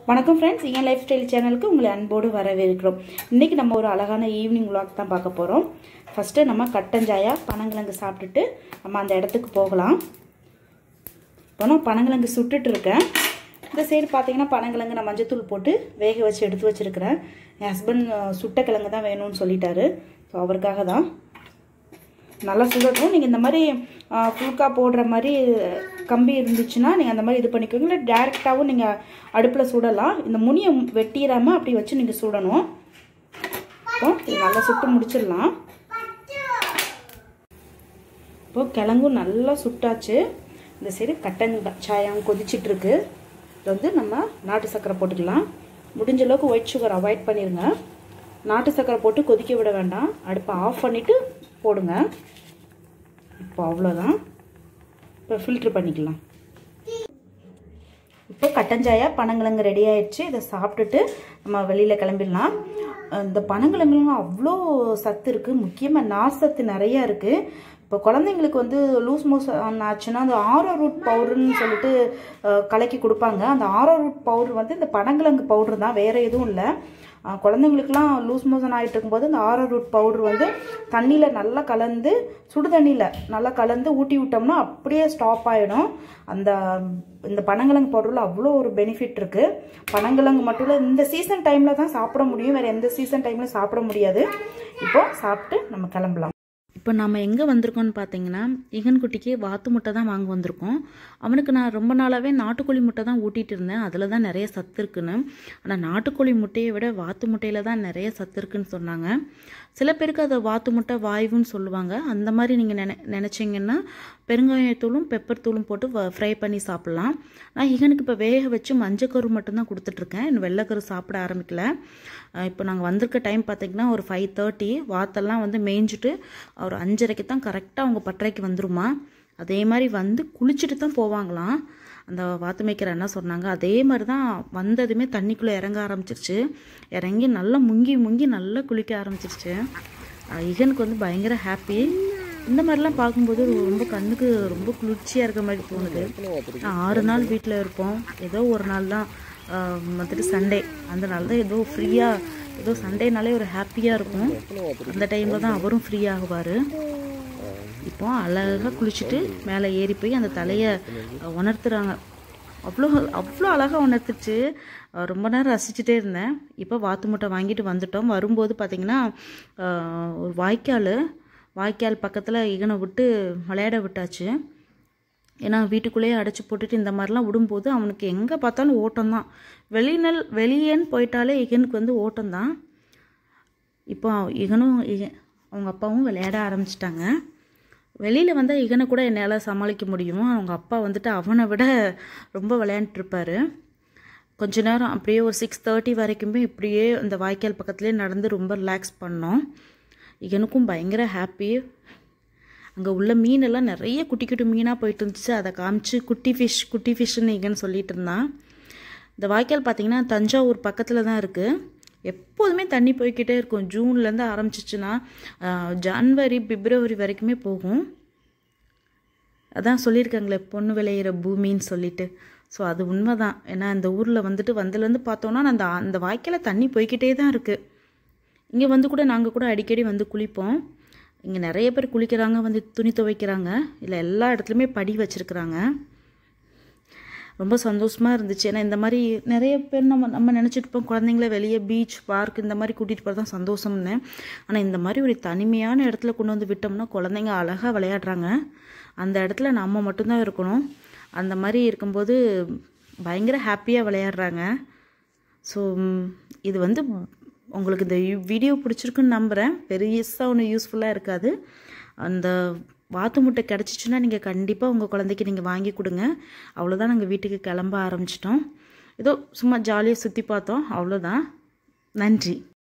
வணக்கம் ஃப்ரெண்ட்ஸ் என் life style சேனலுக்கு உங்களை அன்போடு வரவேற்கிறோம் இன்றைக்கி நம்ம ஒரு அழகான ஈவினிங் விளாக் தான் பார்க்க போகிறோம் ஃபஸ்ட்டு நம்ம கட்டஞ்சாயா பனங்கிழங்கு சாப்பிட்டுட்டு நம்ம அந்த இடத்துக்கு போகலாம் இப்போ நான் பனங்கிழங்கு சுட்டுட்டு இருக்கேன் இந்த சைடு பார்த்தீங்கன்னா பனங்கிழங்கு நான் மஞ்சத்தூள் போட்டு வேக வச்சு எடுத்து வச்சுருக்கிறேன் என் ஹஸ்பண்ட் சுட்ட கிழங்கு தான் வேணும்னு சொல்லிட்டாரு ஸோ அவருக்காக தான் நல்லா சுடட்டும் நீங்கள் இந்த மாதிரி ஃபுல்கா போடுற மாதிரி கம்பி இருந்துச்சுன்னா நீங்கள் அந்த மாதிரி இது பண்ணிக்கோங்க இல்லை டேரெக்டாகவும் நீங்கள் அடுப்பில் சுடலாம் இந்த முனியை வெட்டிடாமல் அப்படி வச்சு நீங்கள் சுடணும் இப்போ இது நல்லா சுட்டு முடிச்சிடலாம் இப்போ கிழங்கும் நல்லா சுட்டாச்சு இந்த சைடு கட்டன் சாயம் கொதிச்சிட்ருக்கு இது வந்து நம்ம நாட்டு சர்க்கரை போட்டுக்கலாம் முடிஞ்ச அளவுக்கு ஒயிட் சுகர் அவாய்ட் பண்ணிடுங்க நாட்டு சர்க்கரை போட்டு கொதிக்க விட வேண்டாம் அடுப்பை ஆஃப் பண்ணிவிட்டு போடுங்க இப்போ அவ்வளோதான் இப்போ ஃபில்ட்ரு பண்ணிக்கலாம் இப்போ கட்டஞ்சாயா பனங்கிழங்கு ரெடி ஆயிடுச்சு இதை சாப்பிட்டுட்டு நம்ம வெளியில் கிளம்பிடலாம் இந்த பனங்கிழங்குலாம் அவ்வளோ சத்து இருக்குது முக்கியமாக நார் சத்து நிறையா இருக்குது இப்போ குழந்தைங்களுக்கு வந்து லூஸ் மோஷன் ஆச்சுன்னா அந்த ஆரோ ரூட் பவுடர்னு சொல்லிட்டு கலக்கி கொடுப்பாங்க அந்த ஆரோ ரூட் பவுடர் வந்து இந்த பனங்கிழங்கு பவுடர் தான் வேறு எதுவும் இல்லை குழந்தைங்களுக்குலாம் லூஸ் மோஷன் ஆகிட்டு இருக்கும்போது இந்த ஆரோ ரூட் பவுடர் வந்து தண்ணியில் நல்லா கலந்து சுடு தண்ணியில் நல்லா கலந்து ஊட்டி விட்டோம்னா அப்படியே ஸ்டாப் ஆகிடும் அந்த இந்த பனங்கிழங்கு பவுடரில் அவ்வளோ ஒரு பெனிஃபிட் இருக்குது பனங்கிழங்கு மட்டும் இல்லை இந்த சீசன் டைமில் தான் சாப்பிட முடியும் வேறு எந்த சீசன் டைமில் சாப்பிட முடியாது இப்போ சாப்பிட்டு நம்ம கிளம்பலாம் இப்போ நம்ம எங்கே வந்திருக்கோம்னு பார்த்தீங்கன்னா இகன் குட்டிக்கு வாத்து முட்டை தான் வாங்க வந்திருக்கோம் அவனுக்கு நான் ரொம்ப நாளாகவே நாட்டுக்கோழி முட்டை தான் ஊட்டிகிட்டு இருந்தேன் அதில் தான் நிறைய சத்து இருக்குன்னு ஆனால் நாட்டுக்கோழி முட்டையை விட வாத்து முட்டையில் தான் நிறைய சத்து இருக்குன்னு சொன்னாங்க சில பேருக்கு அதை வாத்து முட்டை வாய்வுன்னு சொல்லுவாங்க அந்த மாதிரி நீங்கள் நினை நினச்சிங்கன்னா பெருங்காயத்தூளும் பெப்பர் தூளும் போட்டு ஃப்ரை பண்ணி சாப்பிட்லாம் நான் இகனுக்கு இப்போ வேக வச்சு மஞ்சக்கரு மட்டும்தான் கொடுத்துட்ருக்கேன் இன்னும் வெள்ளைக்கரு சாப்பிட ஆரம்பிக்கல இப்போ நாங்கள் வந்திருக்க டைம் பார்த்திங்கன்னா ஒரு ஃபைவ் தேர்ட்டி வாத்தெல்லாம் வந்து மேய்ஞ்சிட்டு ஒரு அஞ்சரைக்கு தான் கரெக்டாக அவங்க பட்டறைக்கு வந்துருமா அதே மாதிரி வந்து குளிச்சுட்டு தான் போவாங்களாம் அந்த வாத்து மேய்க்கிற என்ன சொன்னாங்க அதே மாதிரி தான் வந்ததுமே தண்ணிக்குள்ளே இறங்க ஆரம்பிச்சிருச்சு இறங்கி நல்லா முங்கி முங்கி நல்லா குளிக்க ஆரம்பிச்சிருச்சு இகனுக்கு வந்து பயங்கர ஹாப்பி இந்த மாதிரிலாம் பார்க்கும்போது ரொம்ப கண்ணுக்கு ரொம்ப குளிர்ச்சியாக இருக்க மாதிரி தோணுது ஆறு நாள் வீட்டில் இருப்போம் ஏதோ ஒரு நாள் தான் வந்துட்டு சண்டே அந்த நாள் தான் ஏதோ ஃப்ரீயாக ஏதோ சண்டேனாலே ஒரு ஹாப்பியாக இருக்கும் அந்த டைமில் தான் அவரும் ஃப்ரீ ஆகுவார் இப்போ அழகாக குளிச்சுட்டு மேலே ஏறி போய் அந்த தலையை உணர்த்துறாங்க அவ்வளோ அவ்வளோ அழகாக உணர்த்துச்சு ரொம்ப நேரம் ரசிச்சுட்டே இருந்தேன் இப்போ வாத்து முட்டை வாங்கிட்டு வந்துட்டோம் வரும்போது பார்த்திங்கன்னா ஒரு வாய்க்கால் வாய்க்கால் பக்கத்தில் இகனை விட்டு விளையாட விட்டாச்சு ஏன்னா வீட்டுக்குள்ளேயே அடைச்சி போட்டுட்டு இந்த மாதிரிலாம் விடும்போது அவனுக்கு எங்கே பார்த்தாலும் ஓட்டம் தான் வெளிநல் வெளியேன்னு போயிட்டாலே இகனுக்கு வந்து ஓட்டம் தான் இப்போ இகனும் அவங்க அப்பாவும் விளையாட ஆரம்பிச்சிட்டாங்க வெளியில் வந்தால் இகனை கூட என்னால் சமாளிக்க முடியும் அவங்க அப்பா வந்துட்டு அவனை விட ரொம்ப விளையாண்டுருப்பார் கொஞ்ச நேரம் அப்படியே ஒரு சிக்ஸ் தேர்ட்டி வரைக்குமே இப்படியே இந்த வாய்க்கால் பக்கத்துலேயே நடந்து ரொம்ப ரிலாக்ஸ் பண்ணோம் இகனுக்கும் பயங்கர ஹாப்பி அங்கே உள்ள மீனெல்லாம் நிறைய குட்டி குட்டி மீனாக போயிட்டு இருந்துச்சு அதை காமிச்சு குட்டி ஃபிஷ் குட்டி ஃபிஷ்ஷுன்னு இங்கன்னு சொல்லிட்டு இருந்தான் இந்த வாய்க்கால் பார்த்திங்கன்னா தஞ்சாவூர் பக்கத்தில் தான் இருக்குது எப்போதுமே தண்ணி போய்கிட்டே இருக்கும் ஜூன்லேருந்து ஆரம்பிச்சிச்சுன்னா ஜான்வரி பிப்ரவரி வரைக்குமே போகும் அதான் சொல்லியிருக்காங்களே பொண்ணு விளையிற பூமின்னு சொல்லிட்டு ஸோ அது உண்மை தான் ஏன்னா இந்த ஊரில் வந்துட்டு வந்ததுலேருந்து பார்த்தோன்னா அந்த அந்த வாய்க்கால தண்ணி போய்கிட்டே தான் இருக்குது இங்கே வந்து கூட நாங்கள் கூட அடிக்கடி வந்து குளிப்போம் இங்கே நிறைய பேர் குளிக்கிறாங்க வந்து துணி துவைக்கிறாங்க இல்லை எல்லா இடத்துலையுமே படி வச்சுருக்குறாங்க ரொம்ப சந்தோஷமாக இருந்துச்சு ஏன்னா இந்த மாதிரி நிறைய பேர் நம்ம நம்ம நினச்சிட்டு இருப்போம் குழந்தைங்கள வெளியே பீச் பார்க் இந்த மாதிரி கூட்டிகிட்டு போகிறது தான் சந்தோஷம்னு ஆனால் இந்த மாதிரி ஒரு தனிமையான இடத்துல கொண்டு வந்து விட்டோம்னா குழந்தைங்க அழகாக விளையாடுறாங்க அந்த இடத்துல நம்ம மட்டும்தான் இருக்கணும் அந்த மாதிரி இருக்கும்போது பயங்கர ஹாப்பியாக விளையாடுறாங்க ஸோ இது வந்து உங்களுக்கு இந்த வீடியோ பிடிச்சிருக்குன்னு நம்புகிறேன் பெருசாக ஒன்றும் யூஸ்ஃபுல்லாக இருக்காது அந்த வாத்து முட்டை கிடச்சிச்சின்னா நீங்கள் கண்டிப்பாக உங்கள் குழந்தைக்கு நீங்கள் வாங்கி கொடுங்க அவ்வளோதான் நாங்கள் வீட்டுக்கு கிளம்ப ஆரம்பிச்சிட்டோம் ஏதோ சும்மா ஜாலியாக சுற்றி பார்த்தோம் அவ்வளோதான் நன்றி